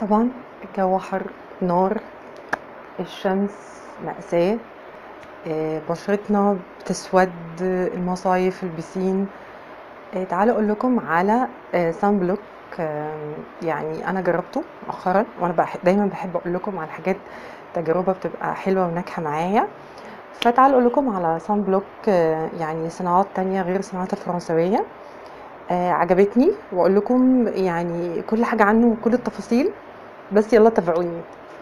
طبعا الجو حر نار الشمس مأساة آه، بشرتنا بتسود المصايف البسين آه، تعالوا اقول لكم على سان بلوك يعني انا جربته مؤخرا وانا بح دايما بحب اقول لكم على حاجات تجربه بتبقى حلوه وناجحه معايا فتعالوا اقول لكم على سان بلوك آه، يعني صناعات تانية غير الصناعات الفرنسويه آه، عجبتني واقول لكم يعني كل حاجه عنه وكل التفاصيل بس يلا تابعوني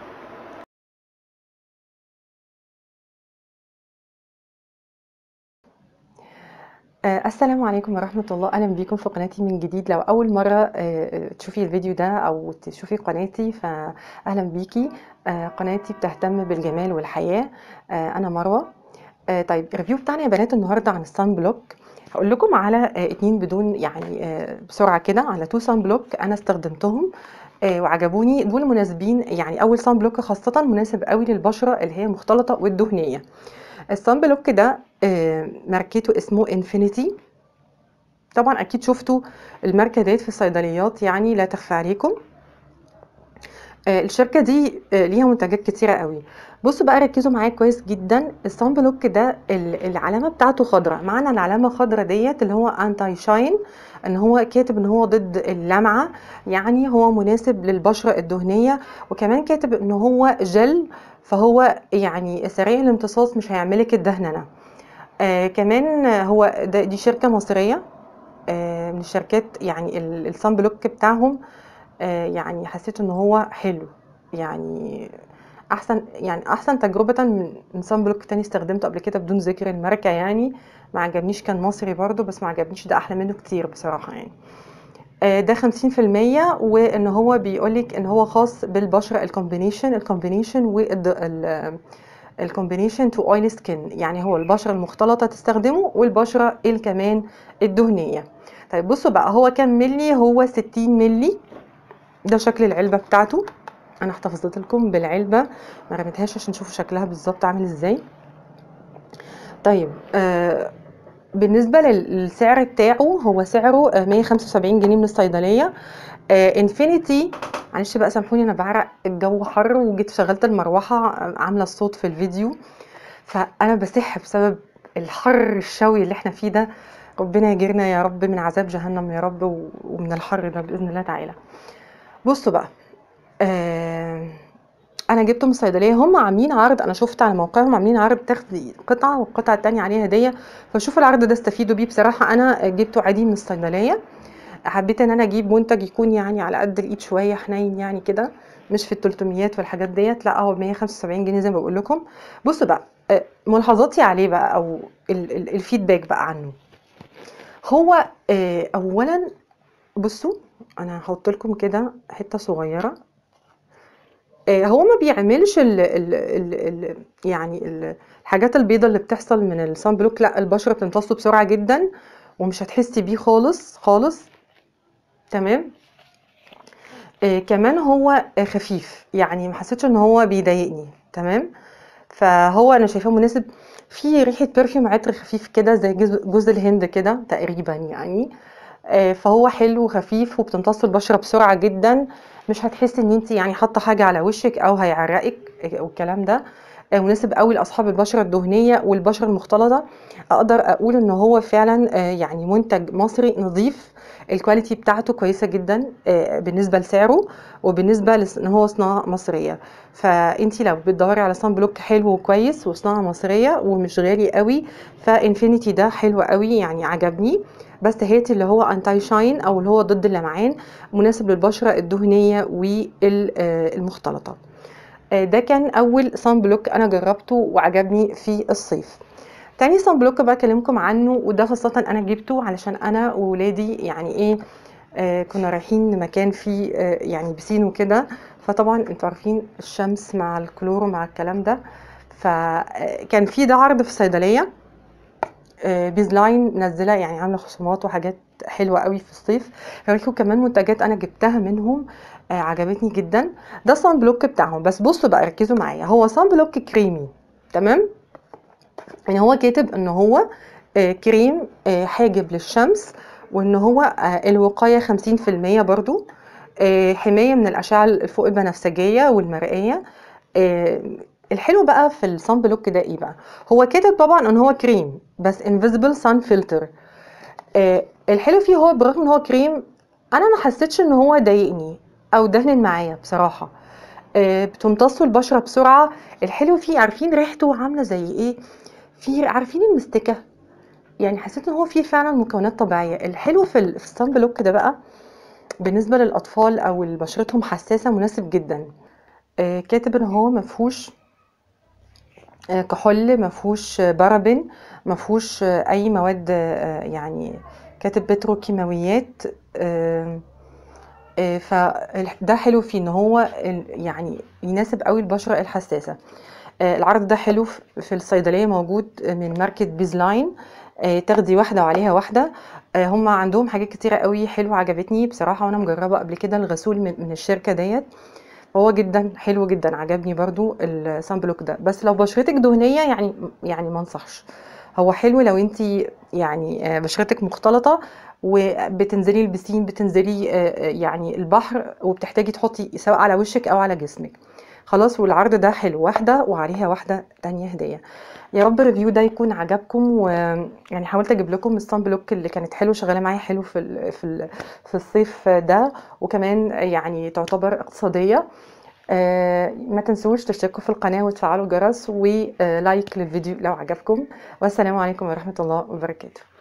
آه، السلام عليكم ورحمة الله أهلا بيكم في قناتي من جديد لو أول مرة آه، تشوفي الفيديو ده أو تشوفي قناتي فأهلا بيكي آه، قناتي بتهتم بالجمال والحياة آه، أنا مروة آه، طيب الريفيو بتاعنا يا بنات النهاردة عن الصن بلوك هقول لكم على آه، اتنين بدون يعني آه، بسرعة كده على تو صن بلوك أنا استخدمتهم آه، وعجبوني دول مناسبين يعني أول صن بلوك خاصة مناسب قوي للبشرة اللي هي مختلطة والدهنية الصن بلوك ده آه، ماركته اسمه انفينيتي طبعا اكيد شفتوا الماركه ديت في الصيدليات يعني لا تخفى عليكم آه، الشركه دي آه، ليها منتجات كتيره قوي بصوا بقى ركزوا معايا كويس جدا الصن بلوك ده ال- العلامه بتاعته خضراء معنى العلامه خضراء ديت اللي هو انتي شاين ان هو كاتب ان هو ضد اللمعه يعني هو مناسب للبشره الدهنيه وكمان كاتب ان هو جل فهو يعني سريع الامتصاص مش هيعملك الدهننه آه كمان هو ده دي شركه مصريه آه من الشركات يعني ال- الصن بلوك بتاعهم آه يعني حسيت ان هو حلو يعني احسن يعني احسن تجربه من من صن بلوك تاني استخدمته قبل كده بدون ذكر الماركه يعني ما عجبنيش كان مصري برضو بس ما عجبنيش ده احلى منه كتير بصراحه يعني آه، ده 50% وان هو بيقولك ان هو خاص بالبشره الكومبينيشن الكومبينيشن وال الكومبينيشن تو اويل سكين يعني هو البشره المختلطه تستخدمه والبشره الكمان الدهنيه طيب بصوا بقى هو كام ملي هو 60 ملي ده شكل العلبه بتاعته انا احتفظت لكم بالعلبه ما رميتهاش عشان تشوفوا شكلها بالظبط عامل ازاي طيب آه بالنسبه لل- للسعر بتاعه هو سعره آه، 175 جنيه من الصيدليه آه انفينيتي معلش بقى سامحوني انا بعرق الجو حر وجيت شغلت المروحه آه، عامله الصوت في الفيديو فانا بسح بسبب الحر الشوي اللي احنا فيه ده ربنا يجيرنا يا رب من عذاب جهنم يا رب و- ومن الحر ده باذن الله تعالى بصوا بقى آه انا جبته من الصيدليه هم عاملين عرض انا شفت على موقعهم عاملين عرض تاخدي قطعه والقطعه التانية عليها هديه فشوفوا العرض ده استفيدوا بيه بصراحه انا جبته عادي من الصيدليه حبيت ان انا اجيب منتج يكون يعني على قد الايد شويه حنين يعني كده مش في ال 300 والحاجات ديت لا هو ب 175 جنيه زي ما بقول لكم بصوا بقى آه، ملاحظاتي عليه بقى او ال- ال- الفيدباك بقى عنه هو آه، اولا بصوا انا هحط لكم كده حته صغيره آه، هو ما بيعملش ال ال ال ال يعني ال- الحاجات البيضة اللي بتحصل من الصن بلوك لا البشرة بتمتصه بسرعة جدا ومش هتحسي بيه خالص خالص تمام آه كمان هو آه خفيف يعني ما حسيتش ان هو بيضايقني تمام فهو انا شايفاه مناسب في ريحة برفيوم عطر خفيف كده زي جوز جوز الهند كده تقريبا يعني آه، فهو حلو وخفيف وبتمتص البشره بسرعه جدا مش هتحسي ان انت يعني حاطه حاجه على وشك او هيعرقك آه، والكلام ده آه، مناسب قوي لاصحاب البشره الدهنيه والبشره المختلطه اقدر اقول ان هو فعلا آه، يعني منتج مصري نظيف الكواليتي بتاعته كويسه جدا آه، بالنسبه لسعره وبالنسبه لس- ان هو صناعه مصريه فانتي لو بتدوري على صن بلوك حلو وكويس وصناعه مصريه ومش غالي قوي فانفينيتي ده حلو قوي يعني عجبني بس هاتي اللي هو انتي شاين او اللي هو ضد اللمعان مناسب للبشره الدهنيه والمختلطه ده كان اول صن بلوك انا جربته وعجبني في الصيف تاني صن بلوك بقى اكلمكم عنه وده خاصه انا جبته علشان انا وولادي يعني ايه آه كنا رايحين مكان فيه آه يعني بسين وكده فطبعا انتوا عارفين الشمس مع الكلور ومع الكلام ده فكان في ده عرض في الصيدليه آه، بيزلاين منزله يعني عامله خصومات وحاجات حلوه قوي في الصيف هوريكم كمان منتجات انا جبتها منهم آه، عجبتني جدا ده صن بلوك بتاعهم بس بصوا بقى ركزوا معايا هو صن بلوك كريمي تمام يعني هو كاتب ان هو آه، كريم آه، حاجب للشمس وان هو آه، الوقايه 50% برضو آه، حماية من الأشعة الفوق البنفسجية والمرئية آه، الحلو بقى في الصن بلوك ده ايه بقى هو كاتب طبعا ان هو كريم بس انفيزبل سان فلتر الحلو فيه هو برغم ان هو كريم انا ما حسيتش ان هو ضايقني او دهن معايا بصراحه آه، بتمتصوا البشره بسرعه الحلو فيه عارفين ريحته عامله زي ايه في عارفين المستكه يعني حسيت ان هو فيه فعلا مكونات طبيعيه الحلو في ال- في الصن بلوك ده بقى بالنسبه للاطفال او اللي بشرتهم حساسه مناسب جدا آه، كاتب ان هو مفهوش آه، كحول مفهوش آه، بارابين مفهوش آه، اي مواد آه، يعني كاتب بتروكيماويات آه، آه، فده حلو فيه ان هو ال- يعني يناسب قوي البشره الحساسه آه، العرض ده حلو في في الصيدليه موجود من ماركه بيزلاين آه، تاخدي واحده وعليها واحده آه، هم عندهم حاجات كتيره قوي حلوه عجبتني بصراحه وانا مجربه قبل كده الغسول من من الشركه ديت هو جدا حلو جدا عجبني برضو السان بلوك ده بس لو بشرتك دهنيه يعني يعني ما انصحش هو حلو لو انت يعني آه، بشرتك مختلطه وبتنزلي البسين بتنزلي آه، آه، يعني البحر وبتحتاجي تحطي سواء على وشك او على جسمك خلاص والعرض ده حلو واحده وعليها واحده تانية هديه يا رب الريفيو ده يكون عجبكم ويعني حاولت اجيب لكم الصن بلوك اللي كانت حلو شغاله معايا حلو في ال في ال في الصيف ده وكمان يعني تعتبر اقتصاديه آه، ما تنسوش تشتركوا في القناه وتفعلوا الجرس ولايك للفيديو لو عجبكم والسلام عليكم ورحمه الله وبركاته